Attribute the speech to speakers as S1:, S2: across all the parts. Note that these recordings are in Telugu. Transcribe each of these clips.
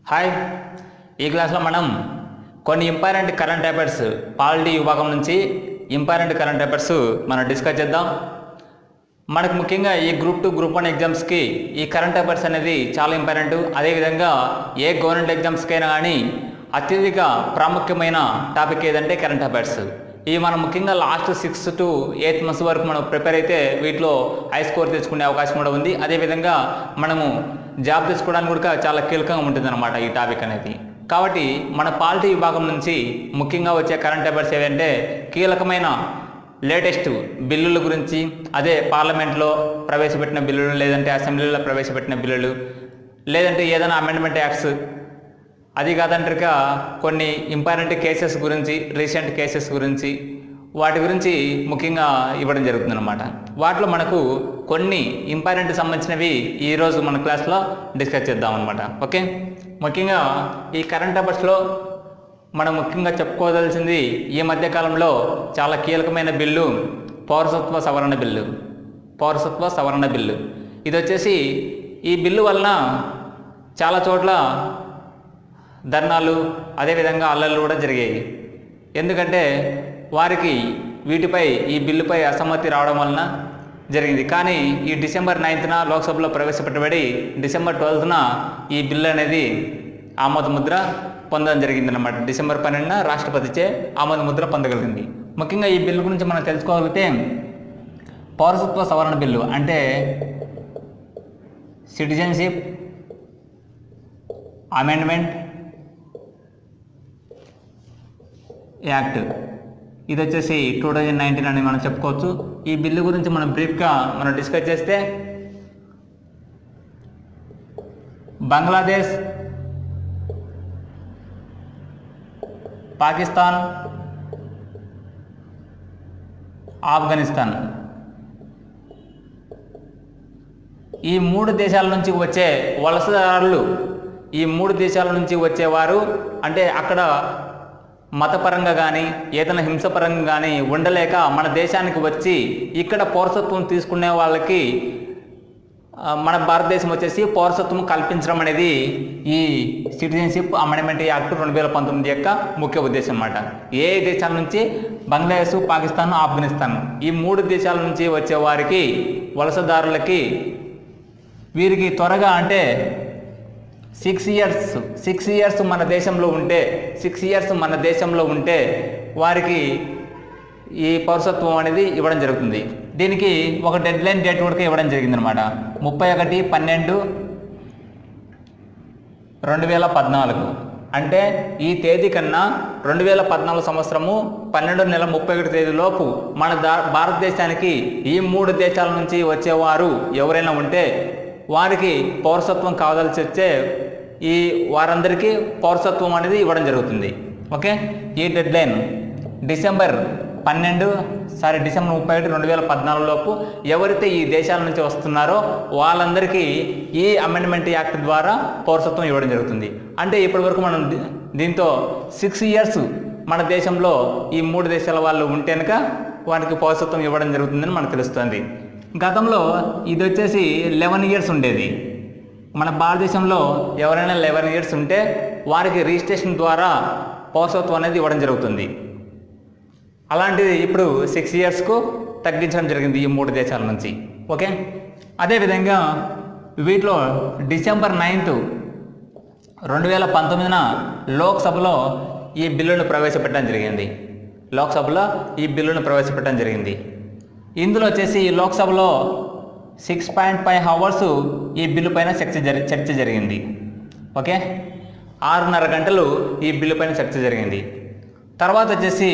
S1: హాయ్ ఈ క్లాస్లో మనం కొన్ని ఇంపార్టెంట్ కరెంట్ అఫైర్స్ పాలిటీ విభాగం నుంచి ఇంపార్టెంట్ కరెంట్ అఫైర్స్ మనం డిస్కస్ చేద్దాం మనకు ముఖ్యంగా ఈ గ్రూప్ టూ గ్రూప్ వన్ ఎగ్జామ్స్కి ఈ కరెంట్ అఫైర్స్ అనేది చాలా ఇంపార్టెంట్ అదేవిధంగా ఏ గవర్నమెంట్ ఎగ్జామ్స్కైనా కానీ అత్యధిక ప్రాముఖ్యమైన టాపిక్ ఏదంటే కరెంట్ అఫైర్స్ ఇవి మనం ముఖ్యంగా last six to eighth months వరకు మనం ప్రిపేర్ అయితే వీటిలో హై స్కోర్ తెచ్చుకునే అవకాశం కూడా ఉంది అదేవిధంగా మనము జాబ్ తెచ్చుకోవడానికి కూడా చాలా కీలకంగా ఉంటుందన్నమాట ఈ టాపిక్ అనేది కాబట్టి మన పాలిటీ విభాగం నుంచి ముఖ్యంగా వచ్చే కరెంట్ అఫైర్స్ ఏవంటే కీలకమైన లేటెస్ట్ బిల్లుల గురించి అదే పార్లమెంట్లో ప్రవేశపెట్టిన బిల్లులు లేదంటే అసెంబ్లీలో ప్రవేశపెట్టిన బిల్లులు లేదంటే ఏదైనా అమెండ్మెంట్ యాక్ట్స్ అది కాదంటారుగా కొన్ని ఇంపార్టెంట్ కేసెస్ గురించి రీసెంట్ కేసెస్ గురించి వాటి గురించి ముఖ్యంగా ఇవ్వడం జరుగుతుందన్నమాట వాటిలో మనకు కొన్ని ఇంపార్టెంట్ సంబంధించినవి ఈరోజు మన క్లాస్లో డిస్కస్ చేద్దాం అనమాట ఓకే ముఖ్యంగా ఈ కరెంట్ అఫైర్స్లో మనం ముఖ్యంగా చెప్పుకోదలసింది ఈ మధ్య కాలంలో చాలా కీలకమైన బిల్లు పౌరసత్వ సవరణ బిల్లు పౌరసత్వ సవరణ బిల్లు ఇది వచ్చేసి ఈ బిల్లు వలన చాలా చోట్ల ధర్నాలు అదేవిధంగా అల్లర్లు కూడా జరిగాయి ఎందుకంటే వారికి వీటిపై ఈ బిల్లుపై అసమ్మతి రావడం వలన జరిగింది కానీ ఈ డిసెంబర్ నైన్త్న లోక్సభలో ప్రవేశపెట్టబడి డిసెంబర్ ట్వెల్త్న ఈ బిల్లు అనేది ఆమోద ముద్ర పొందడం జరిగిందన్నమాట డిసెంబర్ పన్నెండున రాష్ట్రపతిచే ఆమోద ముద్ర పొందగలిగింది ముఖ్యంగా ఈ బిల్లు గురించి మనం తెలుసుకోగలిగితే పౌరసత్వ సవరణ బిల్లు అంటే సిటిజన్షిప్ అమెండ్మెంట్ యాక్ట్ ఇది వచ్చేసి టూ థౌజండ్ నైన్టీన్ అని మనం చెప్పుకోవచ్చు ఈ బిల్లు గురించి మనం బ్రీఫ్గా మనం డిస్కస్ చేస్తే బంగ్లాదేశ్ పాకిస్తాన్ ఆఫ్ఘనిస్తాన్ ఈ మూడు దేశాల నుంచి వచ్చే వలసదారులు ఈ మూడు దేశాల నుంచి వచ్చేవారు అంటే అక్కడ మతపరంగా కానీ ఏదైనా హింసపరంగా కానీ ఉండలేక మన దేశానికి వచ్చి ఇక్కడ పౌరసత్వం తీసుకునే వాళ్ళకి ఆ, మన భారతదేశం వచ్చేసి పౌరసత్వం కల్పించడం అనేది ఈ సిటిజన్షిప్ అమెండ్మెంట్ యాక్ట్ రెండు వేల పంతొమ్మిది యొక్క ముఖ్య ఉద్దేశం అన్నమాట ఏ దేశాల నుంచి బంగ్లాదేశ్ పాకిస్తాన్ ఆఫ్ఘనిస్తాన్ ఈ మూడు దేశాల నుంచి వచ్చే వారికి వలసదారులకి వీరికి త్వరగా అంటే సిక్స్ ఇయర్స్ సిక్స్ ఇయర్స్ మన దేశంలో ఉంటే సిక్స్ ఇయర్స్ మన దేశంలో ఉంటే వారికి ఈ పౌరసత్వం అనేది ఇవ్వడం జరుగుతుంది దీనికి ఒక డెడ్ లైన్ డేట్ కూడా ఇవ్వడం జరిగిందనమాట ముప్పై ఒకటి పన్నెండు రెండు వేల పద్నాలుగు అంటే ఈ తేదీ కన్నా రెండు వేల పద్నాలుగు సంవత్సరము పన్నెండు నెల ముప్పై ఒకటి తేదీలోపు మన దా భారతదేశానికి ఈ మూడు దేశాల నుంచి వచ్చేవారు ఎవరైనా ఉంటే వారికి పౌరసత్వం కావాల్సి వచ్చే ఈ వారందరికీ పౌరసత్వం అనేది ఇవ్వడం జరుగుతుంది ఓకే ఈ డెడ్ లైన్ డిసెంబర్ పన్నెండు సారీ డిసెంబర్ ముప్పై ఒకటి రెండు వేల పద్నాలుగు లోపు ఎవరైతే ఈ దేశాల నుంచి వస్తున్నారో వాళ్ళందరికీ ఈ అమెండ్మెంట్ యాక్ట్ ద్వారా పౌరసత్వం ఇవ్వడం జరుగుతుంది అంటే ఇప్పటివరకు మనం దీ- దీంతో సిక్స్ ఇయర్స్ మన దేశంలో ఈ మూడు దేశాల వాళ్ళు ఉంటే కనుక వారికి పౌరసత్వం ఇవ్వడం జరుగుతుందని మనకు తెలుస్తుంది గతంలో ఇది వచ్చేసి లెవెన్ ఇయర్స్ ఉండేది మన భారతదేశంలో ఎవరైనా లెవెన్ ఇయర్స్ ఉంటే వారికి రిజిస్ట్రేషన్ ద్వారా పౌరసత్వం అనేది ఇవ్వడం జరుగుతుంది అలాంటిది ఇప్పుడు సిక్స్ ఇయర్స్కు తగ్గించడం జరిగింది ఈ మూడు దేశాల నుంచి ఓకే అదేవిధంగా వీటిలో డిసెంబర్ నైన్త్ రెండు వేల పంతొమ్మిదిన లోక్సభలో ఈ బిల్లును ప్రవేశపెట్టడం జరిగింది లోక్సభలో ఈ బిల్లును ప్రవేశపెట్టడం జరిగింది ఇందులో వచ్చేసి ఈ లోక్సభలో సిక్స్ పాయింట్ ఫైవ్ అవర్స్ ఈ బిల్లు పైన చర్చ జరి చర్చ జరిగింది ఓకే ఆరున్నర గంటలు ఈ బిల్లు పైన చర్చ జరిగింది తర్వాత వచ్చేసి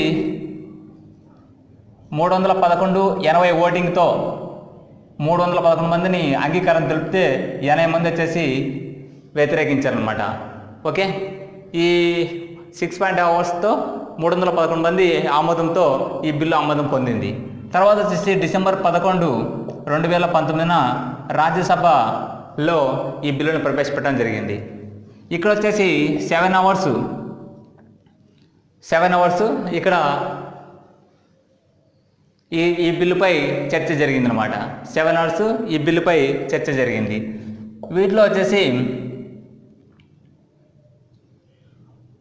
S1: మూడు వందల పదకొండు ఎనభై ఓటింగ్తో మూడు వందల పదకొండు మందిని అంగీకారం తెలిపితే ఎనభై మంది వచ్చేసి వ్యతిరేకించారనమాట ఓకే ఈ సిక్స్ పాయింట్ అవర్స్తో మూడు వందల పదకొండు మంది ఆమోదంతో ఈ బిల్లు ఆమోదం పొందింది తర్వాత వచ్చేసి డిసెంబర్ పదకొండు రెండు వేల పంతొమ్మిదిన రాజ్యసభలో ఈ బిల్లును ప్రవేశపెట్టడం జరిగింది ఇక్కడ వచ్చేసి సెవెన్ అవర్స్ సెవెన్ అవర్స్ ఇక్కడ ఈ ఈ బిల్లుపై చర్చ జరిగిందనమాట సెవెన్ అవర్స్ ఈ బిల్లుపై చర్చ జరిగింది వీటిలో వచ్చేసి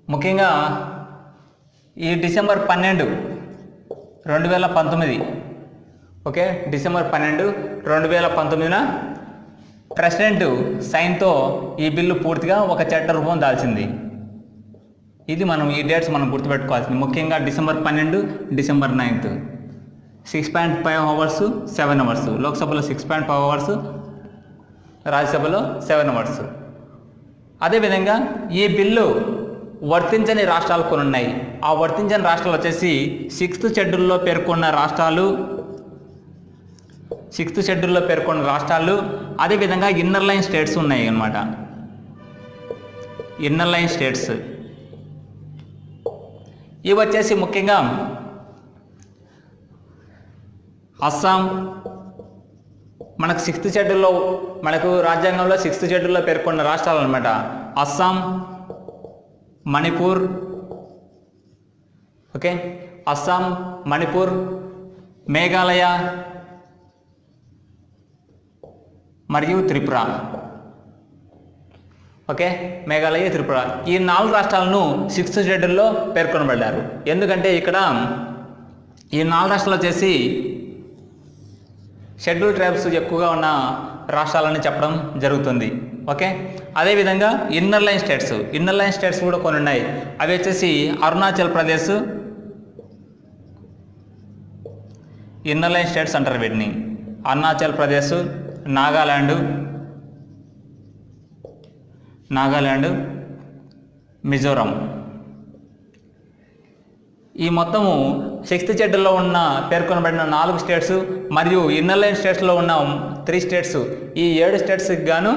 S1: ముఖ్యంగా ఈ డిసెంబర్ పన్నెండు రెండు వేల పంతొమ్మిది ఓకే డిసెంబర్ పన్నెండు రెండు వేల పంతొమ్మిదిన ప్రెసిడెంట్ సైన్తో ఈ బిల్లు పూర్తిగా ఒక చట్ట రూపం దాల్చింది ఇది మనం ఈ డేట్స్ మనం గుర్తుపెట్టుకోవాల్సింది ముఖ్యంగా డిసెంబర్ పన్నెండు December ninth six point five hours seven hours లోక్సభలో సిక్స్ పాయింట్ ఫైవ్ అవర్స్ రాజ్యసభలో సెవెన్ అవర్స్ అదేవిధంగా ఈ బిల్లు వర్తించని రాష్ట్రాలు కొన్ని ఉన్నాయి ఆ వర్తించని రాష్ట్రాలు వచ్చేసి సిక్స్త్ షెడ్యూల్లో పేర్కొన్న రాష్ట్రాలు సిక్స్త్ షెడ్యూల్లో పేర్కొన్న రాష్ట్రాలు అదేవిధంగా ఇన్నర్ లైన్ స్టేట్స్ ఉన్నాయి అన్నమాట ఇన్నర్ లైన్ స్టేట్స్ ఇవి వచ్చేసి ముఖ్యంగా అస్సాం మనకు సిక్స్త్ షెడ్యూల్లో మనకు రాజ్యాంగంలో సిక్స్త్ షెడ్యూల్లో పేర్కొన్న రాష్ట్రాలు అనమాట అస్సాం మణిపూర్ ఓకే అస్సాం మణిపూర్ మేఘాలయ మరియు త్రిపుర ఓకే మేఘాలయ త్రిపుర ఈ నాలుగు రాష్ట్రాలను సిక్స్త్ షెడ్యూల్లో పేర్కొనబడ్డారు ఎందుకంటే ఇక్కడ ఈ నాలుగు రాష్ట్రాలు వచ్చేసి షెడ్యూల్ ట్రైబ్స్ ఎక్కువగా ఉన్న రాష్ట్రాలని చెప్పడం జరుగుతుంది ఓకే అదేవిధంగా inner line states inner line states కూడా కొన్ని ఉన్నాయి అవి వచ్చేసి Arunachal Pradesh inner line states అంటారు వీటిని అరుణాచల్ ప్రదేశ్ నాగాలాండ్ నాగాలాండ్ మిజోరం ఈ మొత్తము సిక్స్త్ షెడ్యూల్లో ఉన్న పేర్కొనబడిన నాలుగు స్టేట్స్ మరియు ఇన్నర్ లైన్ స్టేట్స్లో ఉన్న త్రీ స్టేట్స్ ఈ ఏడు స్టేట్స్కి గాను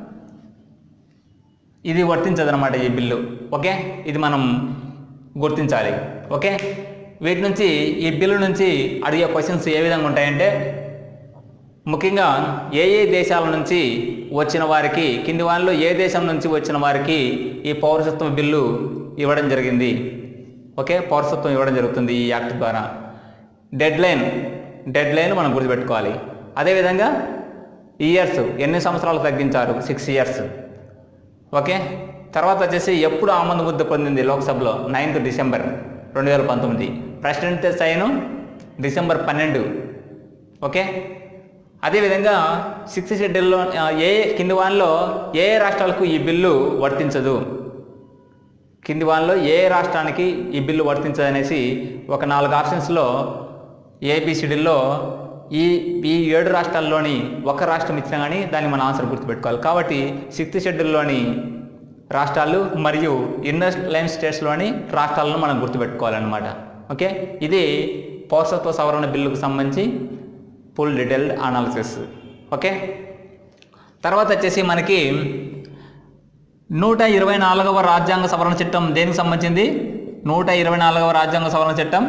S1: ఇది వర్తించదన్నమాట ఈ బిల్లు ఓకే ఇది మనం గుర్తించాలి ఓకే వీటి నుంచి ఈ బిల్లు నుంచి అడిగే క్వశ్చన్స్ ఏ విధంగా ఉంటాయంటే ముఖ్యంగా ఏ ఏ దేశాల నుంచి వచ్చిన వారికి కింది వాళ్ళలో ఏ దేశం నుంచి వచ్చిన వారికి ఈ పౌరసత్వ బిల్లు ఇవ్వడం జరిగింది ఓకే పౌరసత్వం ఇవ్వడం జరుగుతుంది ఈ యాక్ట్ ద్వారా డెడ్ లైన్ డెడ్ లైన్ మనం గుర్తుపెట్టుకోవాలి అదేవిధంగా ఇయర్స్ ఎన్ని సంవత్సరాలు తగ్గించారు సిక్స్ ఇయర్స్ ఓకే తర్వాత వచ్చేసి ఎప్పుడు ఆమోద ముద్ద పొందింది లోక్సభలో నైన్త్ డిసెంబర్ రెండు వేల పంతొమ్మిది ప్రెసిడెంట్ సైను డిసెంబర్ పన్నెండు ఓకే అదేవిధంగా సిక్స్త్ షెడ్యూల్లో ఆ, ఏ ఏ కింది వాన్లో ఏ ఏ రాష్ట్రాలకు ఈ బిల్లు వర్తించదు కింది వాన్లో ఏ ఏ రాష్ట్రానికి ఈ బిల్లు వర్తించదు అనేసి ఒక నాలుగు ఆప్షన్స్లో ఏబిసిడిల్లో ఈ ఈ ఏడు రాష్ట్రాల్లోని ఒక రాష్ట్రం ఇచ్చినా కానీ దాన్ని మన ఆన్సర్ గుర్తుపెట్టుకోవాలి కాబట్టి సిక్స్త్ షెడ్యూల్లోని రాష్ట్రాలు మరియు ఇన్నర్ లైన్ స్టేట్స్లోని రాష్ట్రాలను మనం గుర్తుపెట్టుకోవాలన్నమాట ఓకే ఇది పౌరసత్వ సవరణ బిల్లుకు సంబంధించి ఫుల్ డీటెయిల్డ్ అనాలిసిస్ ఓకే తర్వాత వచ్చేసి మనకి నూట ఇరవై నాలుగవ రాజ్యాంగ సవరణ చట్టం దేనికి సంబంధించింది నూట ఇరవై నాలుగవ రాజ్యాంగ సవరణ చట్టం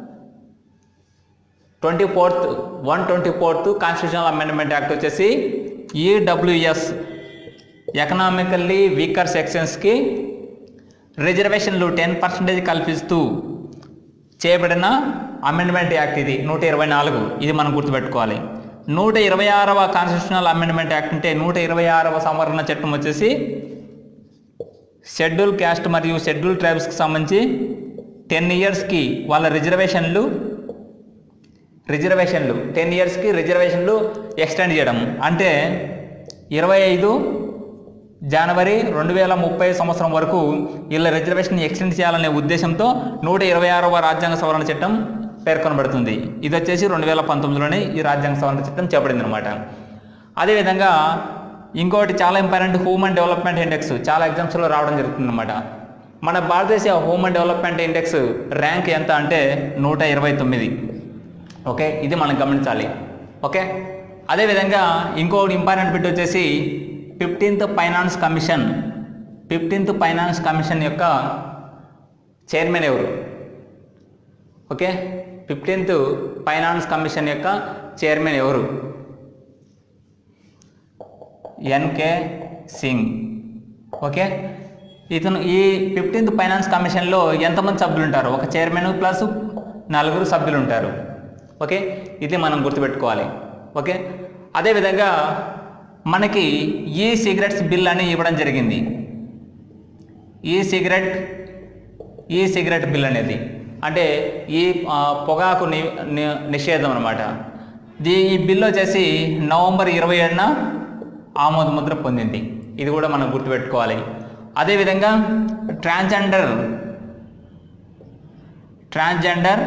S1: twenty fourth one twenty fourth constitutional amendment act వచ్చేసి ఈడబ్ల్యూఎస్ ఎకనామికల్లీ వీకర్ సెక్షన్స్కి రిజర్వేషన్లు టెన్ పర్సెంటేజ్ కల్పిస్తూ చేయబడిన అమెండ్మెంట్ యాక్ట్ ఇది నూట ఇరవై నాలుగు ఇది మనం గుర్తుపెట్టుకోవాలి నూట ఇరవై ఆరవ కాన్స్టిట్యూషనల్ అమెండ్మెంట్ యాక్ట్ అంటే నూట ఇరవై ఆరవ సంవరణ చట్టం వచ్చేసి షెడ్యూల్ క్యాస్ట్ మరియు షెడ్యూల్ ట్రైబ్స్కి సంబంధించి టెన్ ఇయర్స్కి వాళ్ళ రిజర్వేషన్లు రిజర్వేషన్లు టెన్ ఇయర్స్కి రిజర్వేషన్లు ఎక్స్టెండ్ చేయడం అంటే ఇరవై ఐదు జనవరి రెండు వేల ముప్పై సంవత్సరం వరకు వీళ్ళ రిజర్వేషన్ ఎక్స్టెండ్ చేయాలనే ఉద్దేశంతో నూట ఇరవై ఆరవ రాజ్యాంగ సవరణ చట్టం పేర్కొనబడుతుంది ఇది వచ్చేసి రెండు వేల పంతొమ్మిదిలోనే ఈ రాజ్యాంగ సవరణ చట్టం చేపడింది అనమాట అదేవిధంగా ఇంకోటి చాలా ఇంపార్టెంట్ హ్యూమన్ డెవలప్మెంట్ ఇండెక్స్ చాలా ఎగ్జామ్స్లో రావడం జరుగుతుంది అనమాట మన భారతదేశ హ్యూమన్ డెవలప్మెంట్ ఇండెక్స్ ర్యాంక్ ఎంత అంటే నూట ఇరవై తొమ్మిది ఓకే ఇది మనం గమనించాలి ఓకే అదేవిధంగా ఇంకొకటి ఇంపార్టెంట్ బిట్ వచ్చేసి fifteenth finance commission fifteenth finance commission యొక్క చైర్మన్ ఎవరు ఓకే ఫిఫ్టీన్త్ ఫైనాన్స్ కమిషన్ యొక్క చైర్మన్ ఎవరు ఎన్కే సింగ్ ఓకే ఇతను ఈ ఫిఫ్టీన్త్ ఫైనాన్స్ కమిషన్లో ఎంతమంది సభ్యులు ఉంటారు ఒక చైర్మన్ ప్లస్ నలుగురు సభ్యులు ఉంటారు ఓకే ఇది మనం గుర్తుపెట్టుకోవాలి ఓకే అదేవిధంగా మనకి ఈ సిగరెట్స్ బిల్ అని ఇవ్వడం జరిగింది ఈ సిగరెట్ ఈ సిగరెట్ బిల్ అనేది అంటే ఈ ఆ, పొగాకు ని ని- నిషేధం అనమాట దీ ఈ బిల్ వచ్చేసి నవంబర్ ఇరవై ఏడున ఆమోద ముద్ర పొందింది ఇది కూడా మనం గుర్తుపెట్టుకోవాలి అదేవిధంగా ట్రాన్స్జెండర్ ట్రాన్స్జెండర్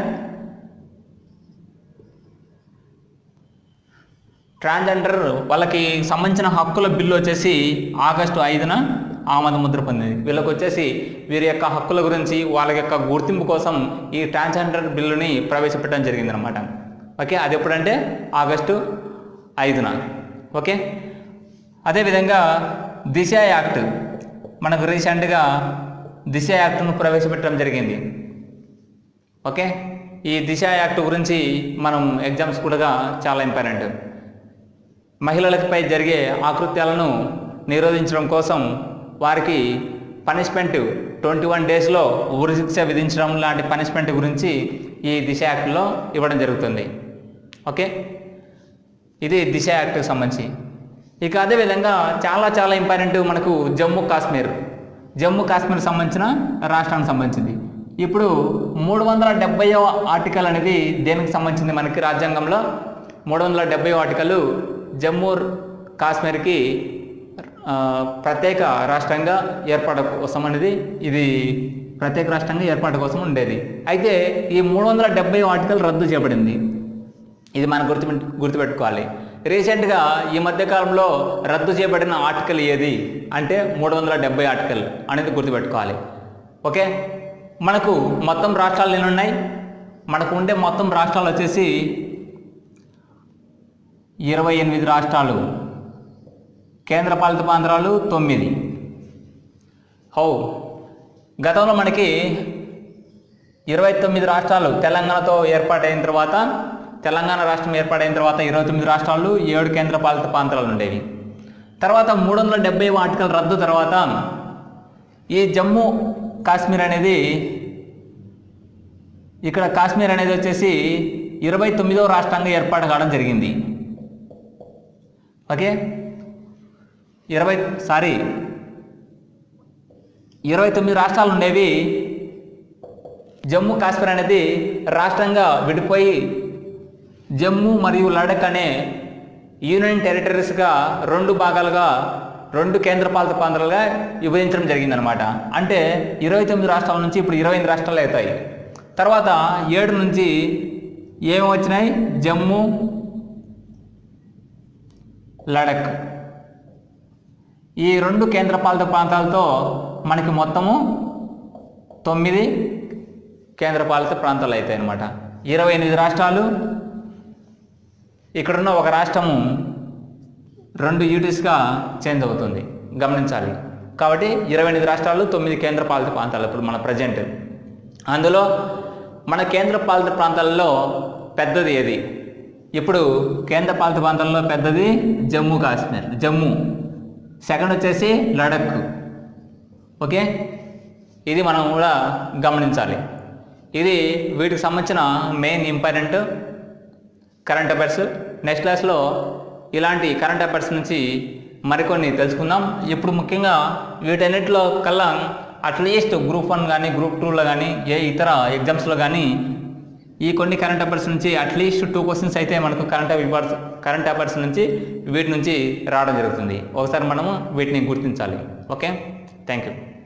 S1: ట్రాన్స్జెండర్ వాళ్ళకి సంబంధించిన హక్కుల బిల్లు వచ్చేసి ఆగస్టు ఐదున ఆమోద ముద్ర పొందింది వీళ్ళకి వచ్చేసి వీరి యొక్క హక్కుల గురించి వాళ్ళ యొక్క గుర్తింపు కోసం ఈ ట్రాన్స్జెండర్ బిల్లుని ప్రవేశపెట్టడం జరిగిందనమాట ఓకే అది ఎప్పుడంటే ఆగస్టు ఐదున ఓకే అదేవిధంగా దిశ యాక్ట్ మనకు రీసెంట్గా దిశ యాక్ట్ను ప్రవేశపెట్టడం జరిగింది ఓకే ఈ దిశ యాక్ట్ గురించి మనం ఎగ్జామ్స్ కూడా చాలా ఇంపార్టెంట్ మహిళలపై జరిగే ఆకృత్యాలను నిరోధించడం కోసం వారికి పనిష్మెంట్ ట్వంటీ వన్ డేస్లో ఉరిశిక్ష విధించడం లాంటి పనిష్మెంట్ గురించి ఈ దిశ యాక్ట్లో ఇవ్వడం జరుగుతుంది ఓకే ఇది దిశ యాక్ట్కి సంబంధించి ఇక అదేవిధంగా చాలా చాలా ఇంపార్టెంట్ మనకు జమ్మూ కాశ్మీర్ జమ్మూ కాశ్మీర్ సంబంధించిన రాష్ట్రానికి సంబంధించింది ఇప్పుడు మూడు వందల డెబ్బైవ ఆర్టికల్ అనేది దేనికి సంబంధించింది మనకి రాజ్యాంగంలో మూడు వందల డెబ్బై ఆర్టికల్ జమ్మూ కాశ్మీర్కి ఆ, ప్రత్యేక రాష్ట్రంగా ఏర్పాటు కోసం అనేది ఇది ప్రత్యేక రాష్ట్రంగా ఏర్పాటు కోసం ఉండేది అయితే ఈ మూడు వందల డెబ్బై ఆర్టికల్ రద్దు చేయబడింది ఇది మనం గుర్తు గుర్తుపెట్టుకోవాలి రీసెంట్గా ఈ మధ్య కాలంలో రద్దు చేయబడిన ఆర్టికల్ ఏది అంటే మూడు వందల డెబ్బై ఆర్టికల్ అనేది గుర్తుపెట్టుకోవాలి ఓకే మనకు మొత్తం రాష్ట్రాలు ఎన్ని ఉన్నాయి మనకు ఉండే మొత్తం రాష్ట్రాలు వచ్చేసి ఇరవై ఎనిమిది రాష్ట్రాలు కేంద్రపాలిత ప్రాంతాలు తొమ్మిది హౌ గతంలో మనకి ఇరవై తొమ్మిది రాష్ట్రాలు తెలంగాణతో ఏర్పాటైన తర్వాత తెలంగాణ రాష్ట్రం ఏర్పాటైన తర్వాత ఇరవై తొమ్మిది రాష్ట్రాలు ఏడు కేంద్రపాలిత ప్రాంతాలు ఉండేవి తర్వాత మూడు వందల డెబ్బై ఆర్టికల్ రద్దు తర్వాత ఈ జమ్మూ కాశ్మీర్ అనేది ఇక్కడ కాశ్మీర్ అనేది వచ్చేసి ఇరవై తొమ్మిదవ రాష్ట్రంగా ఏర్పాటు కావడం జరిగింది ఓకే ఇరవై సారీ ఇరవై తొమ్మిది రాష్ట్రాలు ఉండేవి జమ్మూ కాశ్మీర్ అనేది రాష్ట్రంగా విడిపోయి జమ్మూ మరియు లడక్ అనే యూనియన్ టెరిటరీస్గా రెండు భాగాలుగా రెండు కేంద్రపాలిత ప్రాంతాలుగా విభజించడం జరిగిందనమాట అంటే ఇరవై తొమ్మిది రాష్ట్రాల నుంచి ఇప్పుడు ఇరవై ఎనిమిది రాష్ట్రాలు అవుతాయి తర్వాత ఏడు నుంచి ఏమి వచ్చినాయి జమ్మూ లడక్ ఈ రెండు కేంద్రపాలిత ప్రాంతాలతో మనకి మొత్తము తొమ్మిది కేంద్రపాలిత ప్రాంతాలు అవుతాయి అన్నమాట ఇరవై ఎనిమిది రాష్ట్రాలు ఇక్కడున్న ఒక రాష్ట్రము రెండు యూనిట్స్గా చేంజ్ అవుతుంది గమనించాలి కాబట్టి ఇరవై ఎనిమిది రాష్ట్రాలు తొమ్మిది కేంద్రపాలిత ప్రాంతాలు ఇప్పుడు మన ప్రజెంట్ అందులో మన కేంద్రపాలిత ప్రాంతాలలో పెద్దది ఏది ఇప్పుడు కేంద్రపాలిత ప్రాంతాల్లో పెద్దది జమ్మూ కాశ్మీర్ జమ్మూ సెకండ్ వచ్చేసి లడక్ ఓకే ఇది మనం కూడా గమనించాలి ఇది వీటికి సంబంధించిన main important current affairs next క్లాస్లో ఇలాంటి కరెంట్ అఫైర్స్ నుంచి మరికొన్ని తెలుసుకుందాం ఇప్పుడు ముఖ్యంగా వీటన్నిటిలో కల్లా అట్లీస్ట్ గ్రూప్ వన్ కానీ గ్రూప్ టూలో కానీ ఏ ఇతర ఎగ్జామ్స్లో కానీ ఈ కొన్ని కరెంట్ అఫైర్స్ నుంచి అట్లీస్ట్ టూ క్వశ్చన్స్ అయితే మనకు కరెంట్ అఫైర్స్ కరెంట్ అఫైర్స్ నుంచి వీటి నుంచి రావడం జరుగుతుంది ఒకసారి మనము వీటిని గుర్తించాలి ఓకే థ్యాంక్ యూ